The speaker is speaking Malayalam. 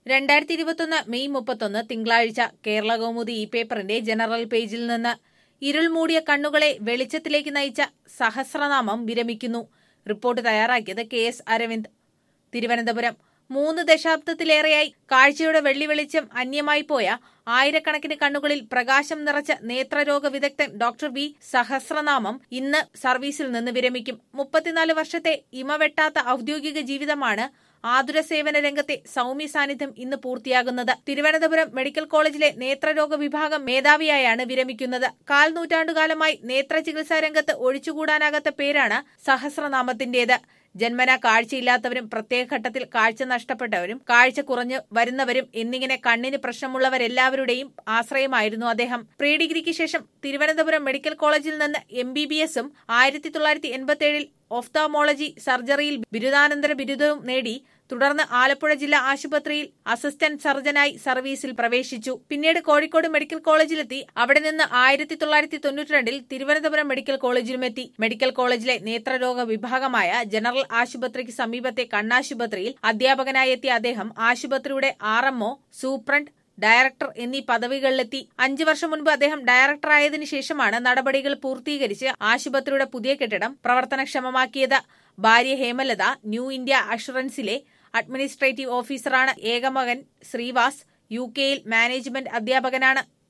രണ്ടായിരത്തി ഇരുപത്തൊന്ന് മെയ് മുപ്പത്തൊന്ന് തിങ്കളാഴ്ച കേരള കൗമുദി ഈ പേപ്പറിന്റെ ജനറൽ പേജിൽ നിന്ന് ഇരുൾ മൂടിയ കണ്ണുകളെ വെളിച്ചത്തിലേക്ക് നയിച്ച സഹസ്രനാമം വിരമിക്കുന്നു റിപ്പോർട്ട് തയ്യാറാക്കിയത് കെ എസ് അരവിന്ദ് തിരുവനന്തപുരം മൂന്ന് ദശാബ്ദത്തിലേറെയായി കാഴ്ചയുടെ വെള്ളി വെളിച്ചം അന്യമായി പോയ ആയിരക്കണക്കിന് കണ്ണുകളിൽ പ്രകാശം നിറച്ച നേത്രരോഗ വിദഗ്ധൻ ഡോക്ടർ വി സഹസ്രനാമം ഇന്ന് സർവീസിൽ നിന്ന് വിരമിക്കും മുപ്പത്തിനാല് വർഷത്തെ ഇമവെട്ടാത്ത ഔദ്യോഗിക ജീവിതമാണ് ആതുര സേവന രംഗത്തെ സൗമ്യ സാന്നിധ്യം ഇന്ന് പൂർത്തിയാകുന്നത് തിരുവനന്തപുരം മെഡിക്കൽ കോളേജിലെ നേത്രരോഗ വിഭാഗം മേധാവിയായാണ് വിരമിക്കുന്നത് കാൽ നൂറ്റാണ്ടുകാലമായി നേത്ര ചികിത്സാ രംഗത്ത് ഒഴിച്ചുകൂടാനാകാത്ത പേരാണ് സഹസ്രനാമത്തിന്റേത് ജന്മന കാഴ്ചയില്ലാത്തവരും പ്രത്യേക ഘട്ടത്തിൽ കാഴ്ച നഷ്ടപ്പെട്ടവരും കാഴ്ച കുറഞ്ഞു വരുന്നവരും എന്നിങ്ങനെ കണ്ണിന് പ്രശ്നമുള്ളവരെല്ലാവരുടെയും ആശ്രയമായിരുന്നു അദ്ദേഹം പ്രീ ഡിഗ്രിക്ക് ശേഷം തിരുവനന്തപുരം മെഡിക്കൽ കോളേജിൽ നിന്ന് എം ബി ബി എസും ആയിരത്തി തൊള്ളായിരത്തി എൺപത്തിയേഴിൽ ഒഫ്താമോളജി സർജറിയിൽ ബിരുദാനന്തര ബിരുദവും നേടി തുടർന്ന് ആലപ്പുഴ ജില്ലാ ആശുപത്രിയിൽ അസിസ്റ്റന്റ് സർജനായി സർവീസിൽ പ്രവേശിച്ചു പിന്നീട് കോഴിക്കോട് മെഡിക്കൽ കോളേജിലെത്തി അവിടെ നിന്ന് ആയിരത്തി തൊള്ളായിരത്തി തൊണ്ണൂറ്റിരണ്ടിൽ തിരുവനന്തപുരം മെഡിക്കൽ കോളേജിലുമെത്തി മെഡിക്കൽ കോളേജിലെ നേത്രരോഗ വിഭാഗമായ ജനറൽ ആശുപത്രിക്ക് സമീപത്തെ കണ്ണാശുപത്രിയിൽ അധ്യാപകനായി എത്തിയ അദ്ദേഹം ആശുപത്രിയുടെ ആർ സൂപ്രണ്ട് ഡയറക്ടർ എന്നീ പദവികളിലെത്തി അഞ്ചു വർഷം മുൻപ് അദ്ദേഹം ഡയറക്ടറായതിനു ശേഷമാണ് നടപടികൾ പൂർത്തീകരിച്ച് ആശുപത്രിയുടെ പുതിയ കെട്ടിടം പ്രവർത്തനക്ഷമമാക്കിയത് ഭാര്യ ഹേമലത ന്യൂ ഇന്ത്യ അഷുറൻസിലെ അഡ്മിനിസ്ട്രേറ്റീവ് ഓഫീസറാണ് ഏകമകൻ ശ്രീവാസ് യു കെയിൽ മാനേജ്മെന്റ് അധ്യാപകനാണ്